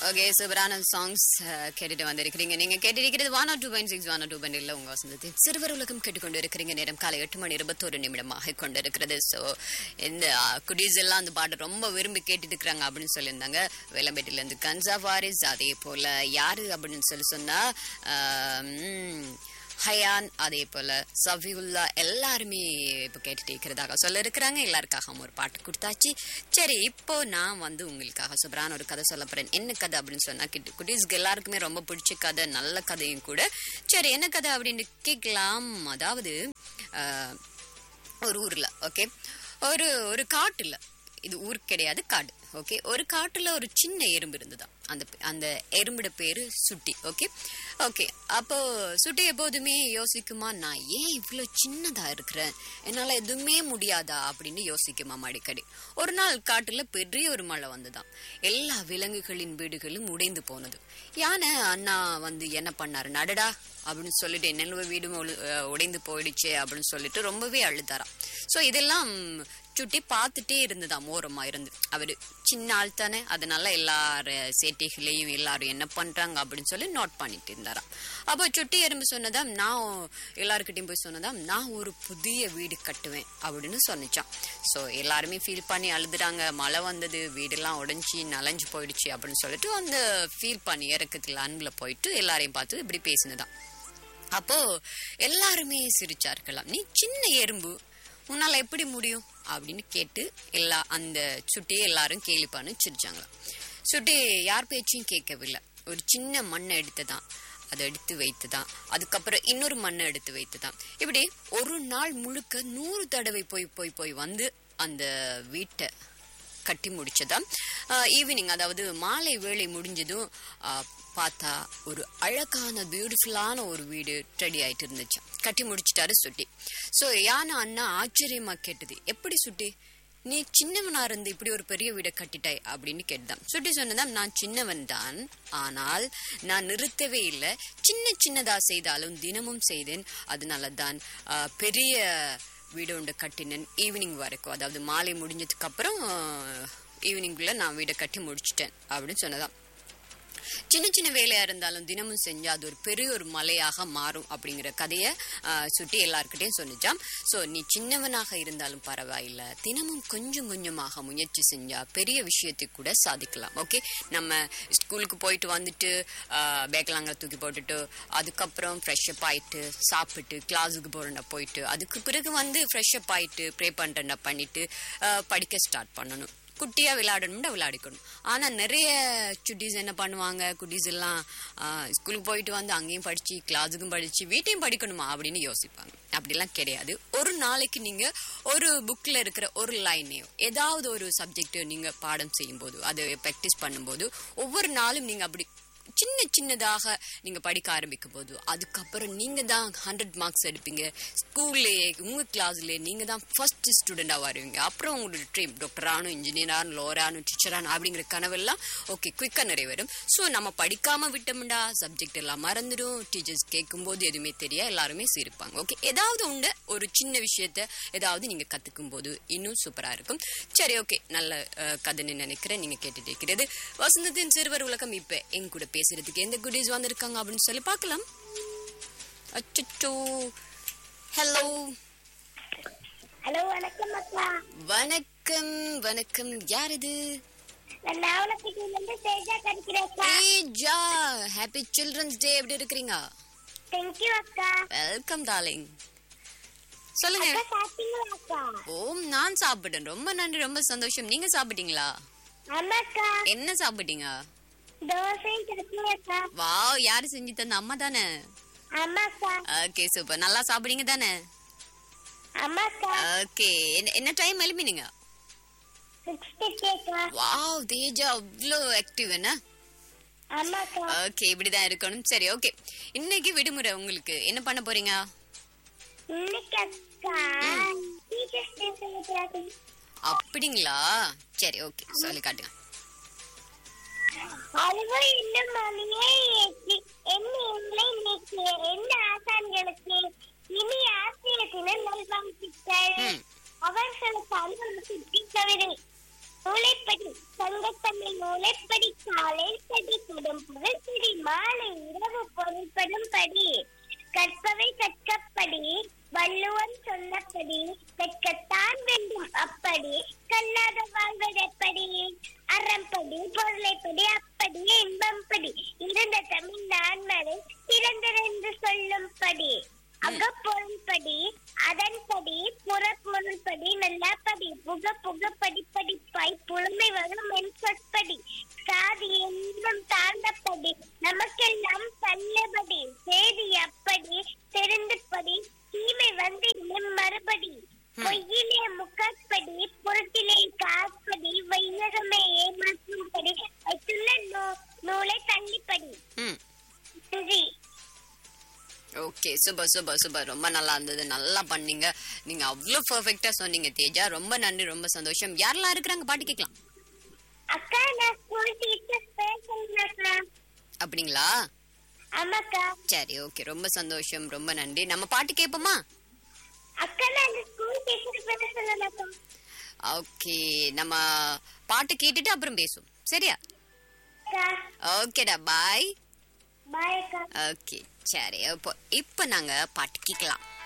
Okay சூப்பரான songs கேட்டுட்டு வந்திருக்கிறீங்க நீங்க கேட்டிருக்கிறது one R two point six one R two point இல்ல உங்க வசந்தத்தின் சிறுவர் உலகம் கேட்டுக்கொண்டு இருக்கிறீங்க நேரம் காலை எட்டு மணி இருபத்தோரு நிமிடமாக கொண்டிருக்கிறது ஸோ இந்த குடீஸ் எல்லாம் அந்த பாட்டை ரொம்ப விரும்பி கேட்டுட்டு இருக்கிறாங்க அப்படின்னு சொல்லியிருந்தாங்க வேலம்பேட்டில இருந்து கன்சா வாரிஸ் அதே போல யாரு அப்படின்னு சொல்லி சொன்னா ஆஹ், ம், ஹயான் அதே போல சஃபியுல்லா எல்லாருமே இப்போ கேட்டுட்டு இருக்கிறதாக சொல்ல இருக்கிறாங்க எல்லாருக்காகவும் ஒரு பாட்டு கொடுத்தாச்சு சரி இப்போ நான் வந்து உங்களுக்காக சூப்பரான ஒரு கதை சொல்ல போறேன் என்ன கதை அப்படின்னு சொன்னா கிட்டு குட்டீஸ்க்கு எல்லாருக்குமே ரொம்ப பிடிச்ச கதை நல்ல கதையும் கூட சரி என்ன கதை அப்படின்னு கேட்கலாம் அதாவது ஆஹ், ஒரு ஊர்ல ஓகே ஒரு ஒரு காட்டுல இது ஊர் கிடையாது காடு ஓகே ஒரு காட்டுல ஒரு சின்ன எறும்பு இருந்ததாம் அந்த அந்த எறும்போட பேரு சுட்டி ஓகே ஓகே அப்போ சுட்டி எப்போதுமே யோசிக்குமா நான் ஏன் இவ்வளோ சின்னதா இருக்கிறேன் என்னால எதுவுமே முடியாதா அப்படின்னு யோசிக்குமா அடிக்கடி ஒரு நாள் காட்டுல பெரிய ஒரு மழை வந்ததாம் எல்லா விலங்குகளின் வீடுகளும் உடைந்து போனது யானை அண்ணா வந்து என்ன பண்ணாரு நடடா அப்படின்னு சொல்லிட்டு என்னென்ன வீடும் ஒழு- அஹ் உடைந்து போயிடுச்சு அப்படின்னு சொல்லிட்டு ரொம்பவே அழுதாராம் ஸோ இதெல்லாம் சுட்டி பார்த்துட்டே இருந்ததாம் ஓரமா இருந்து அவரு சின்ன ஆள் தானே அதனால எல்லார சேட்டைகளையும் எல்லாரும் என்ன பண்றாங்க அப்படின்னு சொல்லி நோட் பண்ணிட்டு இருந்தாராம் அப்போ சுட்டி எறும்பு சொன்னதாம் நான் எல்லாருக்கிட்டையும் போய் சொன்னதாம் நான் ஒரு புதிய வீடு கட்டுவேன் அப்படின்னு சொன்னிச்சான் ஸோ எல்லாருமே ஃபீல் பண்ணி அழுதுறாங்க மழை வந்தது வீடெல்லாம் உடைஞ்சி நனைஞ்சு போயிடுச்சு அப்படின்னு சொல்லிட்டு அந்த ஃபீல் பண்ணி இறக்கத்துல அன்புல போயிட்டு எல்லாரையும் பார்த்து இப்படி பேசினதாம் அப்போ எல்லாருமே சிரிச்சார்களாம் நீ சின்ன எறும்பு உன்னால எப்படி முடியும் அப்படின்னு கேட்டு எல்லா அந்த சுட்டியை எல்லாரும் கேலி பண்ணி சிரிச்சாங்களாம் சுட்டி யார் பேச்சையும் கேட்கவில்லை ஒரு சின்ன மண்ணை எடுத்ததான் அதை எடுத்து வைத்துதான் அதுக்கப்புறம் இன்னொரு மண்ணை எடுத்து வைத்துதான் இப்படி ஒரு நாள் முழுக்க நூறு தடவை போய் போய் போய் வந்து அந்த வீட்டை கட்டி முடிச்சதாம் ஈவினிங் அதாவது மாலை வேலை முடிஞ்சதும் ஆஹ், பார்த்தா ஒரு அழகான பியூட்டிஃபுல்லான ஒரு வீடு ரெடி ஆயிட்டு இருந்துச்சு கட்டி முடிச்சிட்டாரு சுட்டி ஸோ யானை அண்ணா ஆச்சரியமா கேட்டது எப்படி சுட்டி நீ சின்னவனா இருந்து இப்படி ஒரு பெரிய வீடை கட்டிட்டாய் அப்படின்னு கேட்டுதான் சுட்டி சொன்னதாம் நான் சின்னவன் தான் ஆனால் நான் நிறுத்தவே இல்லை சின்ன சின்னதா செய்தாலும் தினமும் செய்தேன் அதனால தான் ஆஹ், பெரிய வீடு ஒன்று கட்டினேன் ஈவினிங் வரைக்கும் அதாவது மாலை முடிஞ்சதுக்கு அப்புறம் ஈவினிங்குள்ள நான் வீடை கட்டி முடிச்சிட்டேன் அப்படின்னு சொன்னதாம் சின்ன சின்ன வேலையா இருந்தாலும் தினமும் செஞ்சா அது ஒரு பெரிய ஒரு மலையாக மாறும் அப்படிங்கிற கதையை ஆஹ், சுட்டி எல்லார்கிட்டையும் சொன்னிச்சாம் ஸோ நீ சின்னவனாக இருந்தாலும் பரவாயில்ல தினமும் கொஞ்சம் கொஞ்சமாக முயற்சி செஞ்சா பெரிய விஷயத்தை கூட சாதிக்கலாம் ஓகே நம்ம ஸ்கூலுக்கு போயிட்டு வந்துட்டு பேக்கலாங்க தூக்கி போட்டுட்டு அதுக்கப்புறம் ஃப்ரெஷ்அப் ஆயிட்டு சாப்பிட்டு கிளாஸுக்கு போறேன்டா போயிட்டு அதுக்கு பிறகு வந்து ஃப்ரெஷ்அப் ஆயிட்டு ப்ரே பண்ணுறேன்டா பண்ணிட்டு ஆஹ், படிக்க ஸ்டார்ட் பண்ணணும் குட்டியா விளையாடணும்னா விளையாடிக்கணும் ஆனா நிறைய சுட்டீஸ் என்ன பண்ணுவாங்க குட்டீஸ் எல்லாம் ஸ்கூலுக்கு போயிட்டு வந்து அங்கேயும் படிச்சு கிளாஸுக்கும் படிச்சு வீட்டையும் படிக்கணுமா அப்படின்னு யோசிப்பாங்க அப்படிலாம் கிடையாது ஒரு நாளைக்கு நீங்க ஒரு புக்ல இருக்கிற ஒரு லைனையோ ஏதாவது ஒரு சப்ஜெக்ட் நீங்க பாடம் செய்யும்போது அதை ப்ராக்டிஸ் பண்ணும்போது ஒவ்வொரு நாளும் நீங்க அப்படி சின்ன சின்னதாக நீங்க படிக்க ஆரம்பிக்கும் போது அதுக்கப்புறம் நீங்க தான் ஹண்ட்ரட் மார்க்ஸ் எடுப்பீங்க ஸ்கூல்லேயே உங்க கிளாஸ்லயே நீங்க தான் ஃபர்ஸ்ட் ஸ்டூடெண்டா வருவீங்க அப்புறம் உங்களோட ட்ரீம் டாக்டர் ஆனும் இன்ஜினியர் ஆனும் லோயர் ஆனும் டீச்சர் ஆனும் அப்படிங்கிற கனவெல்லாம் ஓகே குயிக்கா நிறைவேறும் ஸோ நம்ம படிக்காம விட்டோம்டா சப்ஜெக்ட் எல்லாம் மறந்துடும் டீச்சர்ஸ் கேட்கும்போது எதுவுமே தெரியா எல்லாருமே சிரிப்பாங்க ஓகே ஏதாவது உண்டு ஒரு சின்ன விஷயத்த ஏதாவது நீங்க கத்துக்கும் போது இன்னும் சூப்பரா இருக்கும் சரி ஓகே நல்ல அஹ், கதைன்னு நினைக்கிறேன் நீங்க கேட்டுட்டு இருக்கிறது வசந்தத்தின் சிறுவர் உலகம் இப்ப என் கூட பேசுறதுக்கு எந்த குடீஸ் வந்திருக்காங்க அப்படின்னு சொல்லி பார்க்கலாம் அச்சோ ஹலோ ஹலோ வணக்கம் அக்கா வணக்கம் வணக்கம் யார் இது நான் நாவலப்பட்டியில இருந்து தேஜா கிடைக்கிறேன் அக்கா ஏஜா ஹாப்பி சில்ட்ரன்ஸ் டே எப்படி இருக்கிறீங்க தேங்க்யூ அக்கா வெல்கம் டார்லிங் சொல்லுங்க அக்கா சாப்பிட்டீங்களா அக்கா ஓம் நான் சாப்பிட்டேன் ரொம்ப நன்றி ரொம்ப சந்தோஷம் நீங்க சாப்பிட்டீங்களா ஆமா அக்கா என்ன சாப்பிட்டீங்க தோசையும் சட்னி அக்கா வாவ் யாரு செஞ்சு தந்த அம்மா தானே ஆமா அக்கா ஓகே சூப்பர் நல்லா சாப்பிடுங்க தானே ஆமா அக்கா ஓகே என்ன டைம் எழுப்பினீங்க சிக்ஸ்டி அக்கா வாவ் தேஜா அவ்வளோ ஆக்டிவ் என்ன ஆமா அக்கா ஓகே இப்படிதான் இருக்கணும் சரி ஓகே இன்னைக்கு விடுமுறை உங்களுக்கு என்ன பண்ண போறீங்க இன்னைக்கு அக்கா டீச்சர்ஸ் டே செலிப்ரேட் அப்படிங்களா சரி ஓகே சொல்லி காட்டுங்க அதுவும் இந்த மணியே என்ன இல்லை இன்னைக்கு என்ன ஆசான்களுக்கு இனி ஆசிரியர் தின நல்வாழ்த்துக்கள் ம். அவர்களுக்கு அன்பு சுற்றி தவிர நூலைப்படி சங்கத்தமிழ் நூலைப்படி காலை படி படும் புகழ்படி மாலை இரவு பொருள்படும் படி கற்பவை கற்கப்படி வள்ளுவன் சொன்னபடி கற்கத்தான் வேண்டும் அப்படி கல்லாத வாழ்வதெப்படி அறம்படி பொருளைப்படி அப்படி இன்பம்படி இருந்த தமிழ் நான்மறை சிறந்திருந்து சொல்லும்படி அகப்பொருள்படி அதன்படி புறப்பொருள்படி நல்லபடி புக புக படிப்படிப்பாய் புலமை வரும் என் சொற்படி சாதி என்றும் தாழ்ந்தபடி நமக்கெல்லாம் தள்ளபடி செய்தி அப்படி தெரிந்தபடி தீமை வந்து இன்னும் மறுபடி பொய்யிலே முகப்படி பொருட்டிலே காப்படி வையகமே ஏமாற்றும்படி வைத்துள்ள நூ- நூலை தள்ளிப்படி ம் நன்றி ஓகே சூப்பர் சூப்பர் சூப்பர் ரொம்ப நல்லா இருந்தது நல்லா பண்ணீங்க நீங்க அவ்வளவு பெர்ஃபெக்ட்டா சொன்னீங்க தேஜா ரொம்ப நன்றி ரொம்ப சந்தோஷம் யாரெல்லாம் இருக்கிறாங்க பாட்டு கேட்கலாம் அக்கா நான் ஸ்கூல் டீச்சர் பேசுறேன்க்கா அப்படிங்களா ஆமாக்கா சரி ஓகே ரொம்ப சந்தோஷம் ரொம்ப நன்றி நம்ம பாட்டு கேட்போமா அக்கா நான் ஸ்கூல் டீச்சர் பேசுறேன்க்கா ஓகே நம்ம பாட்டு கேட்டுட்டு அப்புறம் பேசுவோம் சரியா அக்கா ஓகேடா பாய் பாய் அக்கா ஓகே சரி இப்போ இப்போ நாங்க பாட்டு கேட்கலாம்